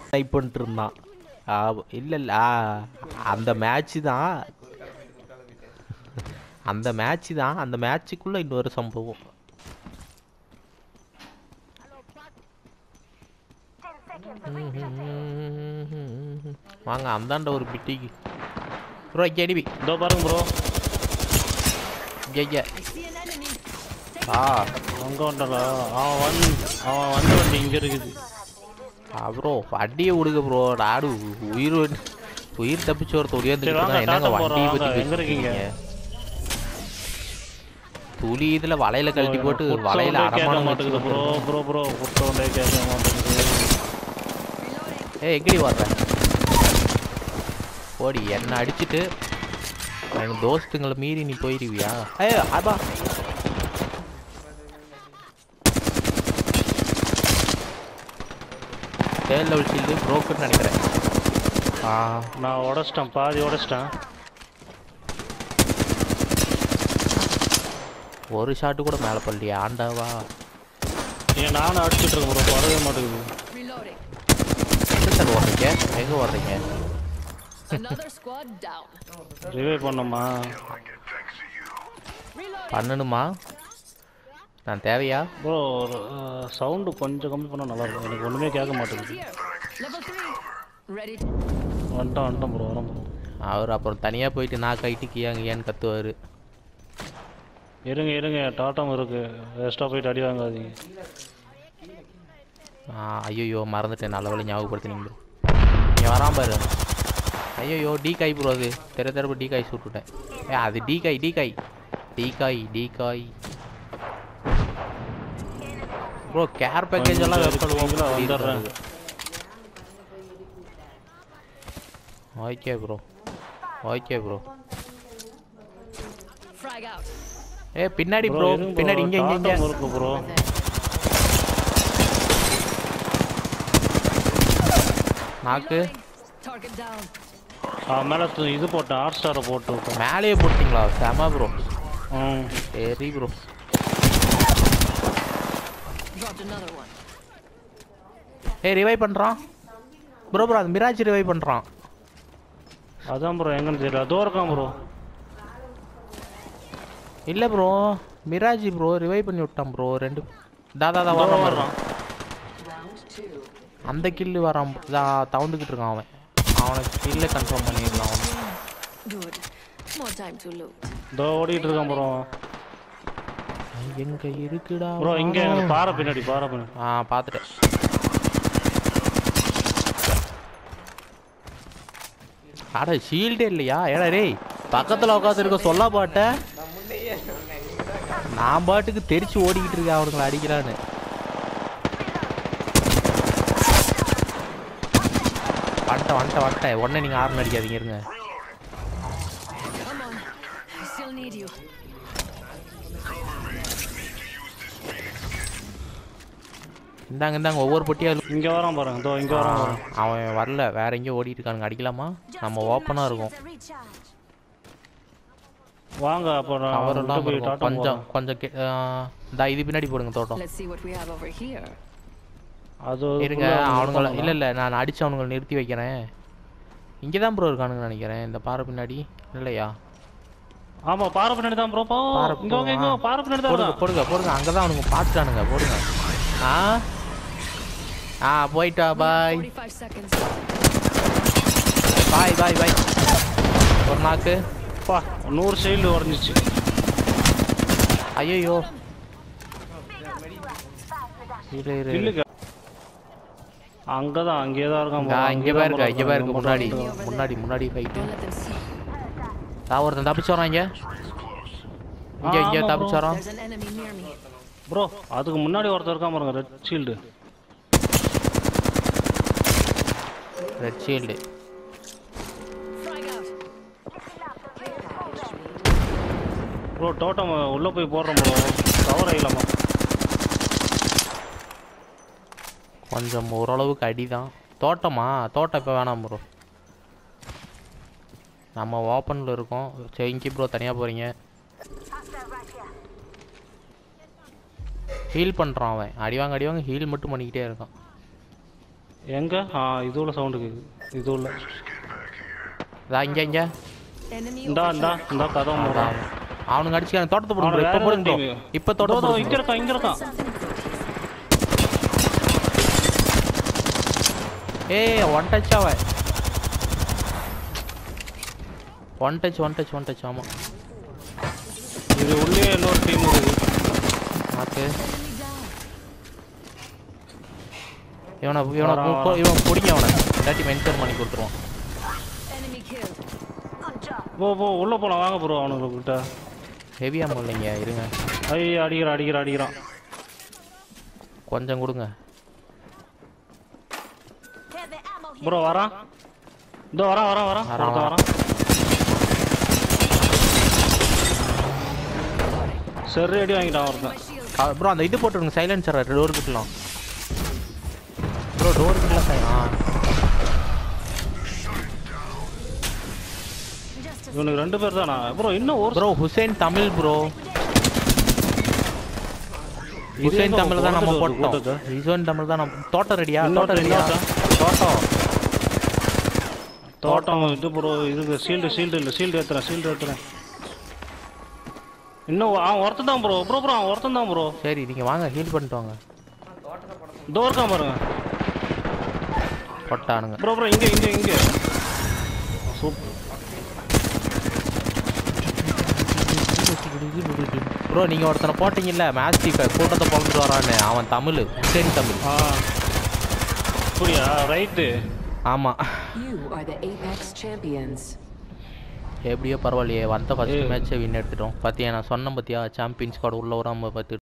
Type பண்ணிட்டு இருந்தான் ஆ, இல்ல இல்ல ஆ, அந்த மேட்ச் தான் அந்த மேட்ச் தான் அந்த மேட்சுக்குள்ள இன்னொரு சம்பவம் வாங்க அந்தாண்ட ஒரு பிட்டிக்கு ப்ரோ இங்கே அடிவி இதோ பாருங்க ப்ரோ இங்கே இங்கே ஆ அங்கே வந்துடா அவன் வந்து அவன் வந்த வண்டி இங்கே இருக்குது ப்ரோ வண்டியை விடுங்க ப்ரோ நாடு உயிர் வந்து- உயிர் தப்பிச்சு ஒருத்த சரி, வாங்க, ஒடியாந்துட்டு என்னங்க டாட்டா வண்டியை போறோம், பற்றி வாங்க, எங்க இருக்கீங்க? பேசுறீங்க துளி இதுல வலையில கழட்டி போட்டு புட் வலையில சவுண்டே கேட்க அடமானம் மாட்டேங்குது வச்சு ப்ரோ ப்ரோ ப்ரோ புட் சவுண்டே கேட்க மாட்டேங்குது ஏய் எங்கடி வர்ற ஓடி என்ன அடிச்சிட்டு எங்க தோஸ்துங்களை மீறி நீ போயிடுவியா ஏய் அப்பா தேர்ட் லெவல் ஷீல்டு ப்ரோக்கர்னு நினைக்கிறேன் ஆ நான் உடச்சிட்டேன் பாதி உடச்சிட்டேன் ஒரு ஷாட்டு கூட மேலே படலையா ஆண்டாவா ஏன் நானும் அடிச்சிட்டு இருக்கேன் ப்ரோ வரவே மாட்டேங்குது Reloading. எங்க சார் ஓடுறீங்க எங்க ஓடுறீங்க Another squad down. ரிவைவ் பண்ணோமா Reloading. பண்ணணுமா நான் தேவையா ப்ரோ சவுண்டு கொஞ்சம் கம்மி பண்ணால் நல்லா இருக்கும் எனக்கு ஒன்றுமே கேட்க மாட்டேங்குது Here. Level three. Ready. to- வந்துட்டேன் வந்துட்டேன் ப்ரோ வரேன் ப்ரோ அவர் அப்புறம் தனியாக போயிட்டு நான் கைட்டு கியாங்க ஏன்னு கத்துவார் இருங்க இருங்க டாட்டம் இருக்கு எக்ஸ்ட்ரா போயிட்டு அடி வாங்காதீங்க ஐயோ மறந்துட்டேன் நல்ல வேலை ஞாபகப்படுத்தினீங்க ப்ரோ நீ வராம பாரு ஐயோ டி காய் ப்ரோ அது தெர தெரப்பு டி காய் சுட்டுட்டேன் ஏ அது டி காய் டி காய் டி காய் டி காய் ப்ரோ கேர் பேக்கேஜ் எல்லாம் கொஞ்சம் வெப்பல் இருக்கீங்களா? வந்துடுறேன். Okay bro okay bro Frag out. ஏ பின்னாடி ப்ரோ ப்ரோ இருங்க பின்னாடி ப்ரோ இங்க இங்க இங்க டாட்டம் இருக்கு ப்ரோ நாக்கு Reloading. Target down. மேலே இது போட்டேன் ஹாட் ஸ்டாரை போட்டு விட்டேன் மேலேயே போட்டிங்களா செம ப்ரோ ம் சரி ப்ரோ Dropped another one. ஏய் ரிவைவ் பண்ணுறான் ப்ரோ ப்ரோ அது மிராஜ் ரிவைவ் பண்ணுறான் அதான் ப்ரோ எங்கன்னு தெரியல அதோ இருக்கான் ப்ரோ இல்லை ப்ரோ மிராஜ் ப்ரோ ரிவைவ் பண்ணி விட்டான் ப்ரோ ரெண்டு தாதா தான் வரான் வர்றான் அந்த கில்லு வரான் தா தவுந்துக்கிட்டு இருக்கான் அவன் அவனுக்கு கில்லை கன்ஃபார்ம் பண்ணிடலாம் அவன் Good. More time to loot. இதோ ஓடிட்டு இருக்கான் ப்ரோ எங்க இருக்குடா ப்ரோ இங்க பாறை பின்னாடி பாறை பின்னாடி ஆ பார்த்துட்டேன் அட ஷீல்டே இல்லையா ஏடா டேய் பக்கத்தில் உட்காந்துருக்க சொல்ல பாட்ட நான் பாட்டுக்கு தெரிச்சு ஓடிக்கிட்டு இருக்கேன் அவனுங்களை அடிக்கிறான்னு வந்துட்டேன் வந்துட்டேன் வந்துட்டேன் உடனே நீங்கள் ஆர்ன் அடிக்காதீங்க இருங்க Come on. I still need you. இந்தாங்க இந்தாங்க ஒவ்வொரு பொட்டியாக இங்க வரான் பாருங்க இதோ இங்க வரான் பாருங்க அவன் வரல வேற எங்கேயோ ஓடிட்டு இருக்கானுங்க அடிக்கலாமா நம்ம ஓப்பனாக இருக்கும் வாங்க அப்போ நான் அவர் விட்டு எல்லாம் போய் இருக்கும். டாட்டா கொஞ்சம் கொஞ்சம் கே- ஆ, இந்தா இது பின்னாடி போடுங்க தோட்டம் Let's see what we have over here. அது இருங்க அவனுங்கள இல்ல இல்ல நான் அடிச்சு அவனுங்களை நிறுத்தி வைக்கிறேன் இங்கே தான் ப்ரோ இருக்கானுங்க நினைக்கிறேன் இந்த பாறை பின்னாடி இல்லையா ஆமா பாறை பின்னாடி தான் ப்ரோ பாறை இங்க வாங்க இங்க வாங்க, பாறை பின்னாடி தான் போடுங்க இருக்கான். போடுங்க போடுங்க அங்கே தான் அவனுங்க பார்த்துட்டானுங்க போடுங்க ஆ ஆ போயிட்டா பாய் 45 seconds. பாய் பாய் பாய் ஒரு நாக்கு பா நூறு சைடு உடஞ்சிச்சு ஐயோ இரு இரு இரு. இல்லைங்க அங்கதான் அங்கேயே தான் இருக்கான் இந்தா, bro. இங்கே அங்கேயே பாருங்க தான் இங்கே இருக்கான். பாருங்க நம்ம முன்னாடி தான் முன்னாடி முன்னாடி fight Don't let them see. நான் ஒருத்தன் தப்பிச்சு வரான் இங்க இங்க இங்க ஆமா bro. தப்பிச்சு வரான் There's an enemy near me. Bro அதுக்கு முன்னாடி ஒருத்தர் இருக்கான் பாருங்க red shield red shield Frag out. Bro totem உள்ள போய் போடுறோம் ப்ரோ கவர் ஆகலாமா கொஞ்சம் ஓரளவுக்கு அடிதான் தோட்டமா தோட்டம் இப்போ வேணாம் ப்ரோ நம்ம ஓப்பனில் இருக்கோம் சரி இங்கே ப்ரோ தனியாக போகிறீங்க ஹீல் பண்ணுறான் அவன் அடிவாங்க அடிவாங்க ஹீல் மட்டும் பண்ணிக்கிட்டே இருக்கான் எங்க ஆ இது உள்ள சவுண்டு கேக்குது இது உள்ள இதா இங்க இங்க Enemy இந்தா over இந்தா இந்தா கதை மூடுறான் அதான். அவனுங்க அடிச்சுக்கான தோட்டத்தை போடுங்க அவனை bro. இப்ப வேற போடுங்க bro. team. இப்ப தோ, தோட்டத்தை தோ, போடுங்க இங்க bro. இருக்கான் இங்க இருக்கான் ஏய் ஒன் டச் அவ one touch one touch one touch ஆமா இது உள்ளே இன்னொரு டீம் இருக்குது மாத்து இவனை இவனை வரான், பு- வரான். இவன் பிடிங்க அவனை இல்லாட்டி மென்ஷன் பண்ணி கொடுத்துருவான் Enemy killed. போ போ உள்ள போலாம் வாங்க ப்ரோ அவனுக்கு கிட்ட ஹெவியாக இல்லைங்க இருங்க ஐ அடிக்கிறான் அடிக்கிறான் அடிக்கிறான் கொஞ்சம் கொடுங்க ப்ரோ வரான் இதோ வரான் வரான் வரான் வரான், ஒருத்தன் வரான். வரான் சரி அடி வாங்கிட்டான் ஒருத்தன் ப்ரோ அந்த இது போட்டுருங்க சைலன்சர் டோர் கிட்டலாம் ப்ரோ டோர் கிட்டலாம் சை ஆ இவனுக்கு ரெண்டு பேர் தானா ப்ரோ இன்னும் ஒரு ப்ரோ ஹுசைன் தமிழ் ப்ரோ இது ஹுசைன் எங்க தமிழ் தான் நம்ம கூட்டத்துக்கு போட்டோம் கூட்டத்துக்கு? ஹுசைன் தமிழ் தான் நம்ம தோட்டம் ரெடியா தோட்டம் இன்னொருத்தன், ரெடியா இன்னொருத்தன். தோட்டம் தோட்டம் இது ப்ரோ இதுக்கு ஷீல்டு ஷீல்டு இல்லை ஷீல்டு ஏத்துறேன் ஷீல்டு ஏத்துறேன் இன்னும் அவன் ஒருத்தன் தான் ப்ரோ ப்ரோ ப்ரோ அவன் ஒருத்தன் தான் ப்ரோ சரி நீங்க வாங்க ஹீல் பண்ணிட்டு வாங்க இதோ இருக்கான் பாருங்க கொட்டானுங்க ப்ரோ ப்ரோ இங்க இங்க இங்க சூப்பர் ப்ரோ நீங்க ஒருத்தனை போட்டீங்கல்ல மேட்ச் கூட்டத்தை பிறந்துட்டு வரான்னு அவன் தமிழ் ஹுசைன் தமிழ் ஆ அப்படியா ரைட்டு ஆமா You are the Apex champions. எப்படியோ பரவாயில்லையே வந்த ஃபர்ஸ்ட் ஏய். மேட்ச்சை வின் எடுத்துட்டோம் பார்த்தியா நான் சொன்னேன் பார்த்தியா சாம்பியன்ஸ் ஸ்குவாட் உள்ள வராமல் பார்த்து